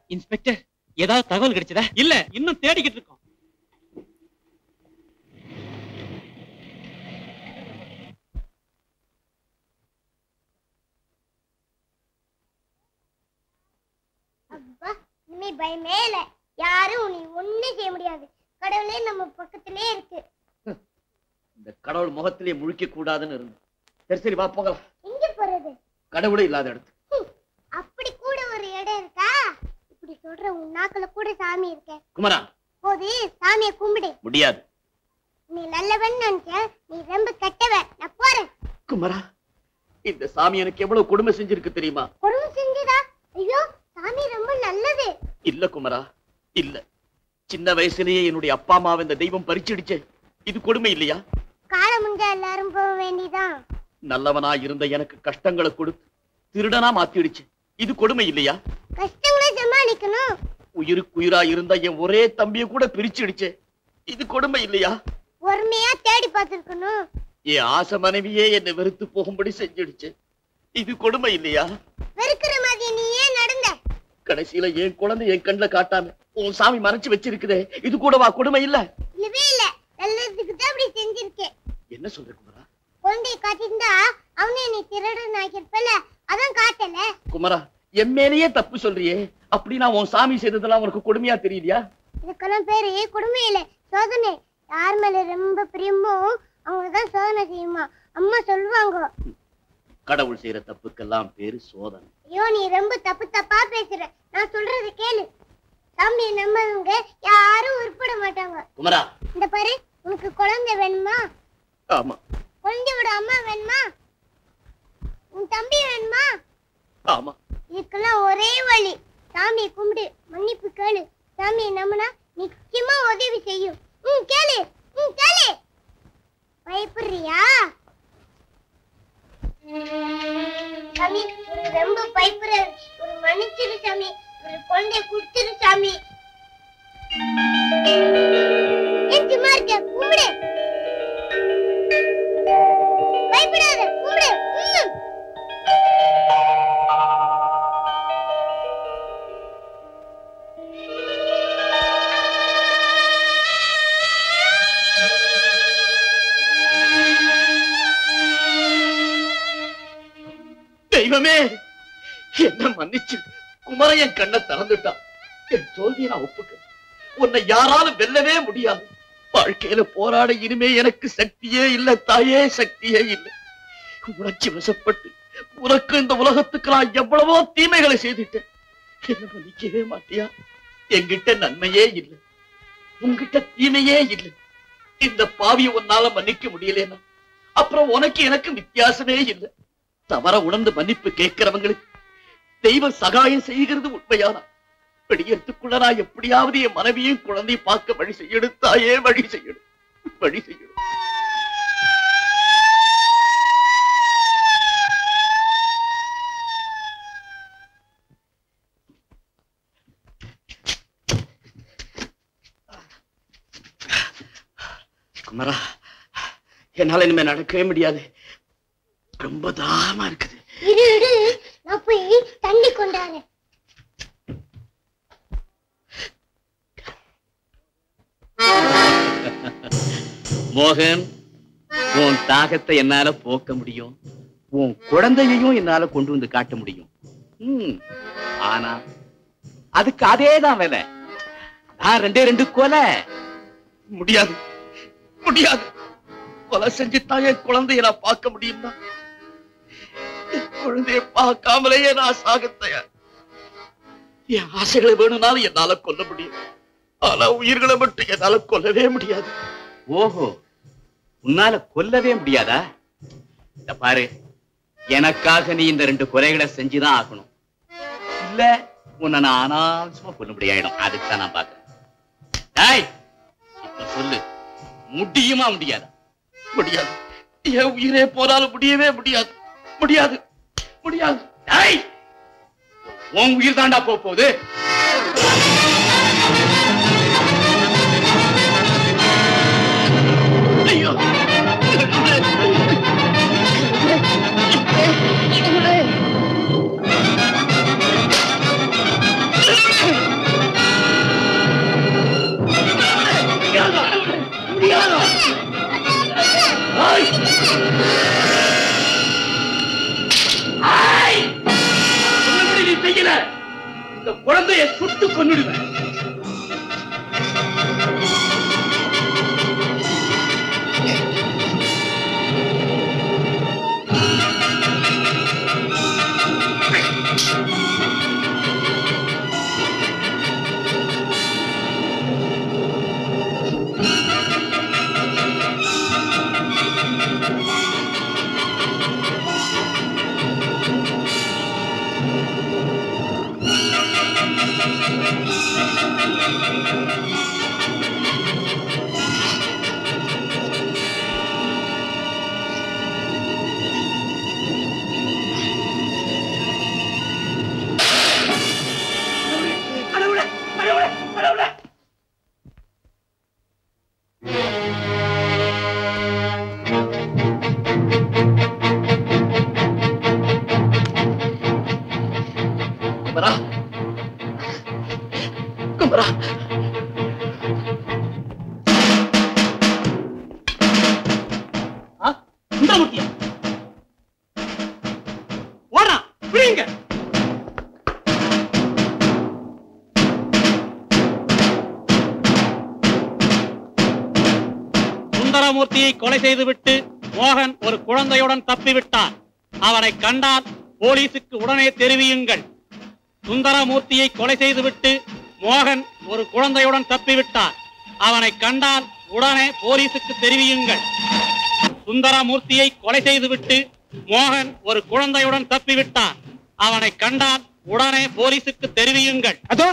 Inspector ஏதாவது தகவல் கிடைச்சதா இல்ல இன்னும் தேடிக்கிட்டு இருக்கோம் அப்பா இனிமே பயமே இல்ல யாரும் உன்னை ஒண்ணும் செய்ய முடியாது கடவுளே நம்ம பக்கத்திலே இருக்கு இந்த கடவுள் முகத்திலே முழிக்க கூடாதுன்னு இருந்தேன் சரி சரி வா போகலாம் எங்க போறது கடவுளே இல்லாத இடத்து அப்படி கூட ஒரு இடம் இருக்கா இப்படி சொல்ற உன் நாக்குல கூட சாமி இருக்க குமரா போது சாமியை கும்பிடு முடியாது நீ நல்லவன் நினைச்சேன் நீ ரொம்ப கெட்டவன் நான் போறேன் குமரா இந்த சாமி எனக்கு எவ்வளவு கொடுமை செஞ்சிருக்கு தெரியுமா கொடுமை செஞ்சதா ஐயோ சாமி ரொம்ப நல்லது இல்ல குமரா இல்ல சின்ன வயசுலயே என்னுடைய அப்பா அம்மாவை இந்த தெய்வம் பறிச்சிடுச்சே இது கொடுமை இல்லையா காலம் முடிஞ்சா எல்லாரும் போக வேண்டியதான் நல்லவனா இருந்த எனக்கு கஷ்டங்களை கொடுத்து திருடனா மாத்திடுச்சு இது கொடுமை இல்லையா கஷ்டங்களை சமாளிக்கணும் உயிருக்கு உயிரா இருந்த என் ஒரே தம்பிய கூட பிரிச்சிடுச்சே இது கொடுமை இல்லையா பொறுமையா தேடி பார்த்திருக்கணும் என் ஆசை மனைவியே என்னை வெறுத்து போகும்படி செஞ்சிடுச்சு இது கொடுமை இல்லையா வெறுக்கிற மாதிரி நீ ஏன் நடந்த கடைசியில என் குழந்தை என் கண்ணுல காட்டாம உன் சாமி மறைச்சு வச்சிருக்குதே இது கூடவா கொடுமை இல்ல இல்லவே இல்ல நல்லதுக்கு தான் அப்படி செஞ்சிருக்கேன் என்ன சொல்ற குமரா குழந்தைய காட்டியிருந்தா அவனே நீ திருடன் ஆக்கியிருப்பல அதான் காட்டல குமரா என் மேலேயே தப்பு சொல்றியே அப்படின்னா உன் சாமி செய்ததெல்லாம் உனக்கு கொடுமையா தெரியலையா இதுக்கெல்லாம் பேரு கொடுமை இல்ல சோதனை யார் மேல ரொம்ப பிரியமோ அவங்க தான் சோதனை செய்யுமா அம்மா சொல்லுவாங்க கடவுள் செய்யற தப்புக்கெல்லாம் பேரு சோதனை ஐயோ நீ ரொம்ப தப்பு தப்பா பேசுற நான் சொல்றது கேளு சாமியை நம்பவங்க யாரும் உருப்பட மாட்டாங்க குமரா இந்த பாரு உனக்கு குழந்தை வேணுமா ஆமா குழந்தையோட அம்மா வேணுமா உன் தம்பி வேணுமா ஆமா இதுக்கெல்லாம் ஒரே வழி சாமியை கும்பிடு மன்னிப்பு கேளு சாமியை நம்பினா நிச்சயமா உதவி செய்யும் ம் கேளு ம் கேளு பயப்படுறியா சாமி ஒரு ரொம்ப பயப்படுறாரு ஒரு மன்னிச்சிரு சாமி ஒரு குழந்தைய கொடுத்துரு சாமி ஏன் சும்மா இருக்க கும்பிடு பயப்படாத கும்பிடு ம். தெய்வமே என்ன மன்னிச்சு குமரையன் கண்ணை திறந்துட்டான் என் தோல்வியை நான் ஒப்புக்க உன்னை யாராலும் வெல்லவே முடியாது வாழ்க்கையில போராட இனிமே எனக்கு சக்தியே இல்ல தாயே சக்தியே இல்லை உணர்ச்சி வசப்பட்டு உனக்கு இந்த உலகத்துக்கு நான் எவ்வளவோ தீமைகளை செய்துட்டேன் என்ன மன்னிக்கவே மாட்டியா என்கிட்ட நன்மையே இல்லை உன்கிட்ட தீமையே இல்லை இந்த பாவியை உன்னால மன்னிக்க முடியலன்னா அப்புறம் உனக்கு எனக்கு வித்தியாசமே இல்லை தவற உணர்ந்து மன்னிப்பு கேட்கிறவங்களுக்கு தெய்வ சகாயம் செய்கிறது உண்மையானா வெளியத்துக்குள்ள நான் எப்படியாவது என் மனைவியும் குழந்தையும் பார்க்க வழி செய்யணும் தாயே வழி செய்யணும் வழி செய்யணும் குமரா என்னால இனிமே நடக்கவே முடியாது ரொம்ப தாகமா இருக்குது இரு இரு நான் போய் தண்ணி கொண்டாறேன் மோகன் உன் தாகத்தை என்னால போக்க முடியும் உன் குழந்தையையும் என்னால கொண்டு வந்து காட்ட முடியும் ம், ஆனா அதுக்கு அதேதான் வேலை நான் ரெண்டே ரெண்டு கொலை முடியாது முடியாது கொலை செஞ்சுதான் என் குழந்தைய நான் பார்க்க முடியுமா என் குழந்தைய பார்க்காமலேயே நான் சாக தயார் என் ஆசைகளை வேணும்னாலும் என்னால கொல்ல முடியும் ஆனா உயிர்களை மட்டும் என்னால கொல்லவே முடியாது ஓஹோ உன்னால கொல்லவே முடியாதா இந்த பாரு எனக்காக நீ இந்த ரெண்டு குறைகளை செஞ்சுதான் ஆகணும் இல்ல உன்னை நான் அனாவசியமா கொல்ல முடியாயிடும் அதுக்கு தான் நான் பாக்குறேன் டேய், இப்ப சொல்லு முடியுமா முடியாதா முடியாது என் உயிரே போனாலும் முடியவே முடியாது முடியாது முடியாது டேய், உன் உயிர் தாண்டா போக போகுது ஐயோ சொன்னபடி நீ செய்யல இந்த குழந்தைய சுட்டு கொன்னுடுவேன் கடவுளே கடவுளே கடவுளே குமரா குமரா சுந்தரமூர்த்தியா ஓடுறான் பிடிங்க சுந்தரமூர்த்தியை கொலை செய்துவிட்டு மோகன் ஒரு குழந்தையுடன் தப்பிவிட்டான் அவனை கண்டால் போலீசுக்கு உடனே தெரிவியுங்கள் சுந்தரமூர்த்தியை கொலை செய்துவிட்டு மோகன் ஒரு குழந்தையுடன் தப்பிவிட்டான் அவனை கண்டால் உடனே போலீசுக்கு தெரிவியுங்கள் சுந்தரமூர்த்தியை கொலை செய்துவிட்டு மோகன் ஒரு குழந்தையுடன் தப்பிவிட்டான் அவனை கண்டால் உடனே போலீசுக்கு தெரிவியுங்கள் அதோ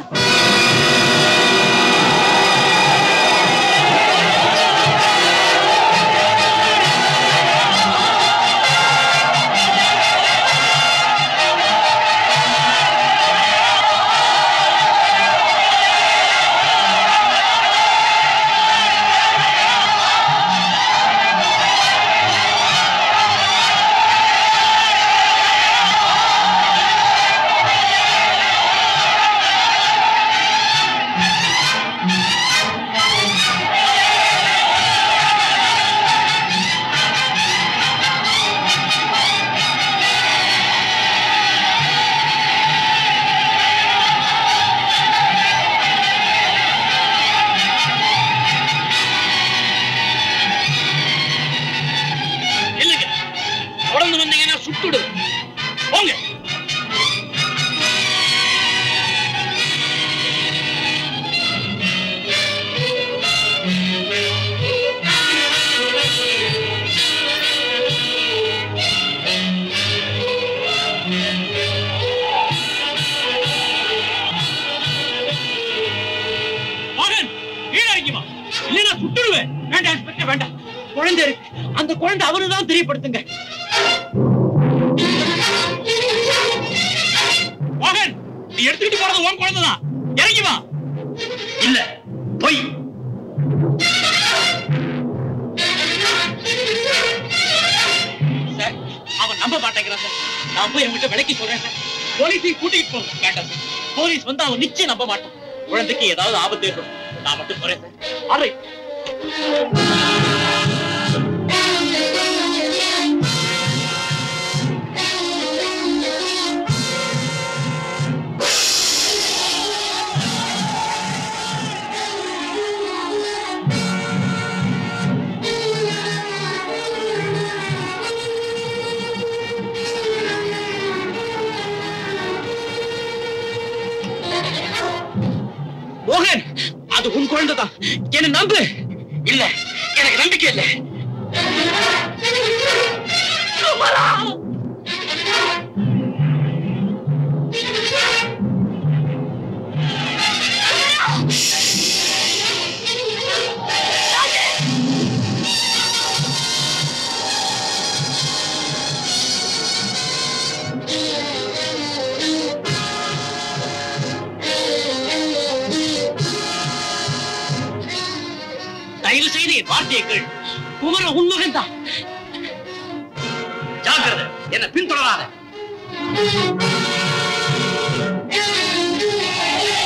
இல்லைங்க தொடர்ந்து வந்தீங்கன்னா சுட்டுடு போங்க மகன் கீழே இறங்கி வா இல்லைன்னா சுட்டுடுவேன் வேண்டாம் இன்ஸ்பெக்டர் வேண்டாம் குழந்தை இருக்கு அந்த குழந்தை அவரு தான் தெரியப்படுத்துங்க மகன் நீ எடுத்துக்கிட்டு போறது உன் குழந்தை தான் இறங்கி வா இல்ல பொய் சார் அவன் நம்ப மாட்டேங்கிறான் சார் நான் போய் அவன்கிட்ட விலைக்கு சொல்றேன் சார் போலீஸையும் கூட்டிட்டு போங்க வேண்டாம் சார் போலீஸ் வந்து அவன் நிச்சயம் நம்ப மாட்டான் குழந்தைக்கு ஏதாவது ஆபத்து ஏற்படும் நான் மட்டும் போறேன் சார் ஆல்ரைட் மோகன் அது உன் குழந்தை தான் என்ன நம்பு இல்ல எனக்கு நம்பிக்கை இல்ல குமரா! தயவு செய்து என் வார்த்தையை கேள் குமர உன்மகன் தான் ஜாக்கிரதை என்ன பின்தொடராத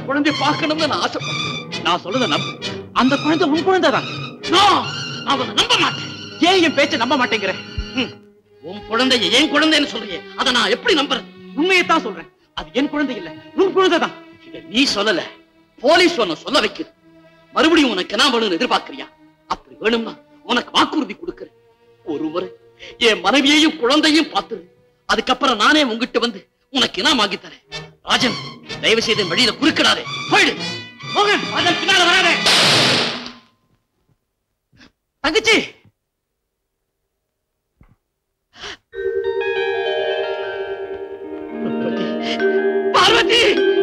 குழந்தைய பார்க்கணும்னு நான் ஆசைப்படுறேன் நான் சொல்றத நம்பு அந்த குழந்தை உன் குழந்தை தான் நான் உன்னை நம்ப மாட்டேன் ஏன் என் பேச்ச நம்ப மாட்டேங்கிற உன் குழந்தைய என் குழந்தைன்னு சொல்றியே அதை நான் எப்படி நம்புறது உண்மையைத்தான் சொல்றேன் அது என் குழந்தை இல்ல உன் குழந்தை தான் இதை நீ சொல்லல போலீஸ் உன்னை சொல்ல வைக்குது மறுபடியும் உனக்கு என்ன வேணும்னு எதிர்பார்க்கறியா அப்படி வேணும்னா உனக்கு வாக்குறுதி கொடுக்கிறேன் ஒரு முறை என் மனைவியையும் குழந்தையும் பார்த்துரு அதுக்கப்புறம் நானே உங்ககிட்ட வந்து உனக்கு இனாம் வாங்கி தரேன் ராஜன் தயவு செய்து என் வழியில குறுக்கிடாதே போயிடு மோகன் அதன் பின்னால வராதே தங்கச்சி பார்வதி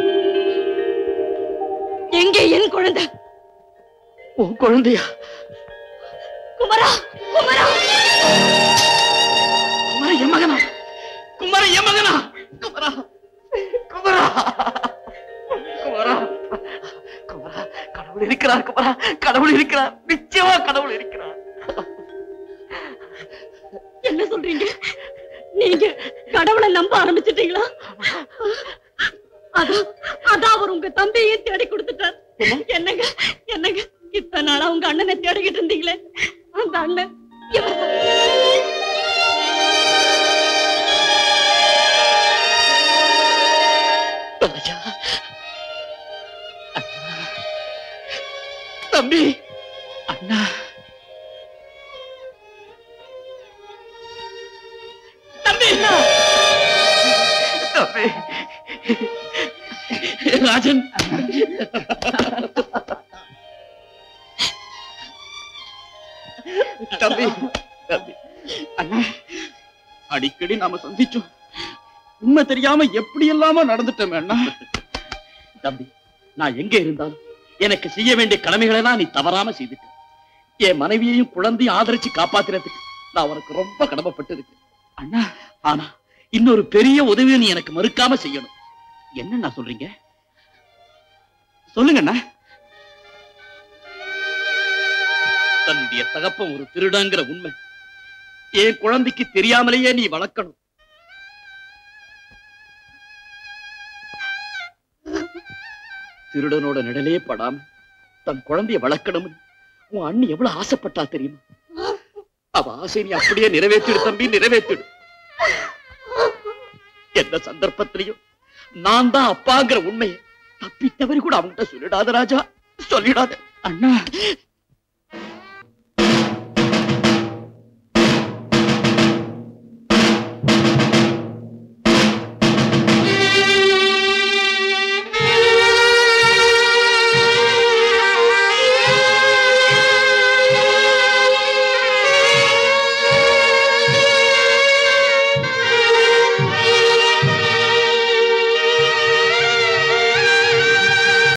எங்கே என் குழந்தை உன் குழந்தையா குமரா குமரா குமர என் மகனா குமர என் மகனா குமரா குமரா குமரா குமரா கடவுள் இருக்கிறார் குமரா கடவுள் இருக்கிறார் நிச்சயமா கடவுள் இருக்கிறார் என்ன சொல்றீங்க நீங்க கடவுளை நம்ப ஆரம்பிச்சிட்டீங்களா அதான் அதான் அவர் உங்க தம்பியை தேடி கொடுத்துட்டார் என்னங்க என்னங்க இத்தனை நாளா உங்க அண்ணனை தேடிக்கிட்டு இருந்தீங்களே அந்த அண்ணன் இவர்தான். ராஜா அண்ணா. தம்பி அண்ணா தம்பி தம்பி ராஜன் தம்பி தம்பி அண்ணா அடிக்கடி நாம சந்திச்சோம் உண்மை தெரியாம எப்படி எல்லாம நடந்துட்டோமே அண்ணா தம்பி நான் எங்க இருந்தாலும் எனக்கு செய்ய வேண்டிய கடமைகளை எல்லாம் நீ தவறாம செய்துட்ட என் மனைவியையும் குழந்தையும் ஆதரிச்சு காப்பாத்துறதுக்கு நான் உனக்கு ரொம்ப கடமைப்பட்டு இருக்கேன் அண்ணா ஆனா இன்னொரு பெரிய உதவியை நீ எனக்கு மறுக்காம செய்யணும் என்னண்ணா சொல்றீங்க சொல்லுங்க அண்ணா தன்னுடைய தகப்பன் ஒரு திருடங்கிற உண்மை என் குழந்தைக்கு தெரியாமலேயே நீ வளர்க்கணும் திருடனோட நிழலே படாம தன் குழந்தைய வளர்க்கணும்னு உன் அண்ணி எவ்வளவு ஆசைப்பட்டா தெரியுமா அவ ஆசை நீ அப்படியே நிறைவேற்றிடு தம்பி நிறைவேற்றிடு எந்த சந்தர்ப்பத்திலையும் நான் தான் அப்பாங்கிற உண்மையை தப்பி தவறி கூட அவன்கிட்ட சொல்லிடாத ராஜா சொல்லிடாத அண்ணா